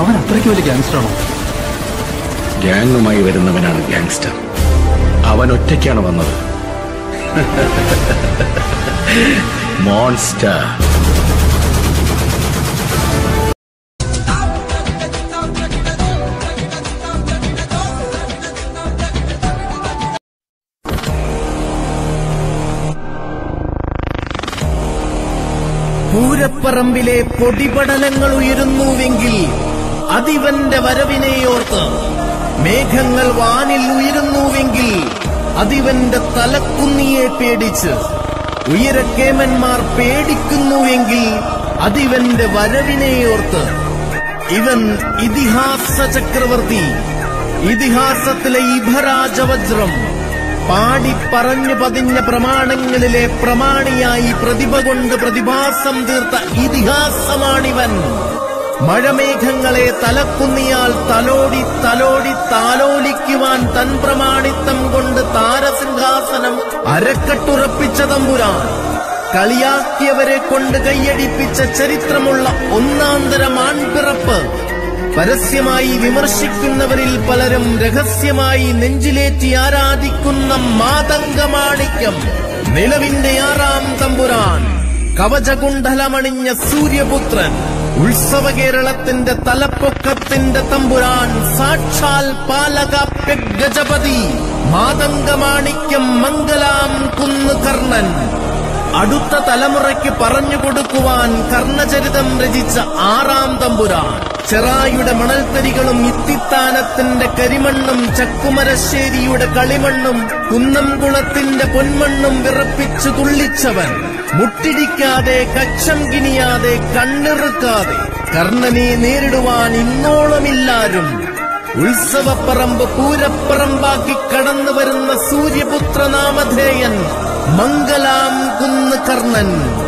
അവൻ അത്രയ്ക്ക് വലിയ ഗാങ്സ്റ്റർ ആണോ ഗ്യാങ്ങുമായി വരുന്നവനാണ് ഗ്യാങ്സ്റ്റർ അവൻ ഒറ്റയ്ക്കാണ് വന്നത് മോൺസ്റ്റർ പൂരപ്പറമ്പിലെ പൊടിപടലങ്ങൾ ഉയരുന്നുവെങ്കിൽ അതിവന്റെ വരവിനെയോർത്ത് മേഘങ്ങൾ വാനിൽ ഉയരുന്നുവെങ്കിൽ അതിവന്റെ തലക്കുന്നിയെ പേടിച്ച് ഉയരക്കേമന്മാർ പേടിക്കുന്നുവെങ്കിൽ അതിവന്റെ വരവിനെയോർത്ത് ഇവൻ ഇതിഹാസ ചക്രവർത്തി ഇതിഹാസത്തിലെ ഇഭരാജവജ്രം പാടി പറഞ്ഞു പതിഞ്ഞ പ്രമാണങ്ങളിലെ പ്രമാണിയായി പ്രതിഭ കൊണ്ട് പ്രതിഭാസം തീർത്ത ഇതിഹാസമാണിവൻ മഴമേഘങ്ങളെ തലക്കുന്നിയാൽ തലോടി തലോടി താലോലിക്കുവാൻ തൻ പ്രമാണിത്തം കൊണ്ട് താരസിംഹാസനം അരക്കട്ടുറപ്പിച്ച തമ്പുരാൻ കളിയാക്കിയവരെ കൊണ്ട് കൈയടിപ്പിച്ച ചരിത്രമുള്ള ഒന്നാന്തരം ആൺപിറപ്പ് പരസ്യമായി വിമർശിക്കുന്നവരിൽ പലരും രഹസ്യമായി നെഞ്ചിലേറ്റി ആരാധിക്കുന്ന മാതംഗമാണിക്യം നിലവിന്റെ ആറാം തമ്പുരാൻ കവചകുണ്ഡലമണിഞ്ഞ സൂര്യപുത്രൻ ഉത്സവ കേരളത്തിന്റെ തലപ്പൊക്കത്തിന്റെ തമ്പുരാൻ സാക്ഷാൽ പാലക ഗജപതി മാതംഗമാണിക്യം മംഗലാം കുന്ന് കർണൻ അടുത്ത തലമുറയ്ക്ക് പറഞ്ഞു കൊടുക്കുവാൻ കർണചരിതം രചിച്ച ആറാം തമ്പുരാൻ ചെറായുടെ മണൽത്തരികളും ഇത്തിത്താനത്തിന്റെ കരിമണ്ണും ചക്കുമരശ്ശേരിയുടെ കളിമണ്ണും കുന്നംകുളത്തിന്റെ പൊന്മണ്ണും വിറപ്പിച്ചു തുള്ളിച്ചവൻ മുട്ടിടിക്കാതെ കക്ഷം കിനിയാതെ കണ്ണിറുക്കാതെ കർണനെ നേരിടുവാൻ ഇന്നോളമില്ലാരും ഉത്സവപ്പറമ്പ് പൂരപ്പറമ്പാക്കി കടന്നു വരുന്ന സൂര്യപുത്ര നാമധേയൻ മംഗലാം കുന്ന് കർണൻ